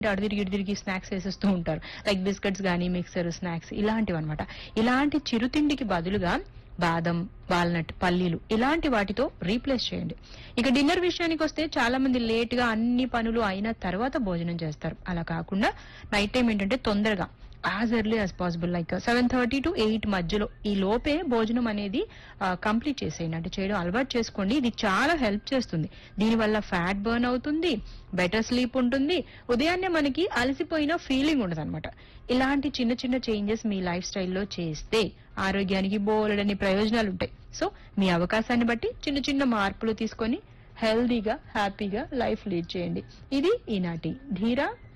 అటు తిరిగి ఇటు తిరిగి స్నాక్స్ వేసేస్తూ ఉంటారు లైక్ బిస్కెట్స్ కానీ మిక్సర్ స్నాక్స్ ఇలాంటివి అనమాట ఇలాంటి చిరుతిండికి బదులుగా బాదం వాల్నట్ పల్లీలు ఇలాంటి వాటితో రీప్లేస్ చేయండి ఇక డిన్నర్ విషయానికి వస్తే చాలా మంది లేట్ గా అన్ని పనులు అయిన తర్వాత భోజనం చేస్తారు అలా కాకుండా నైట్ టైం ఏంటంటే తొందరగా as early as possible like seven thirty to eight మధ్యలో ఈ లోపే భోజనం అనేది కంప్లీట్ చేసేయండి అంటే చేయడం అలవాటు చేసుకోండి ఇది చాలా హెల్ప్ చేస్తుంది దీనివల్ల ఫ్యాట్ బర్న్ అవుతుంది బెటర్ స్లీప్ ఉంటుంది ఉదయాన్నే మనకి అలసిపోయిన ఫీలింగ్ ఉండదు అనమాట ఇలాంటి చిన్న చిన్న చేంజెస్ మీ లైఫ్ స్టైల్లో చేస్తే ఆరోగ్యానికి బోలెడని ప్రయోజనాలు ఉంటాయి సో మీ అవకాశాన్ని బట్టి చిన్న చిన్న మార్పులు తీసుకొని హెల్దీగా హ్యాపీగా లైఫ్ లీడ్ చేయండి ఇది ఈనాటి ధీరా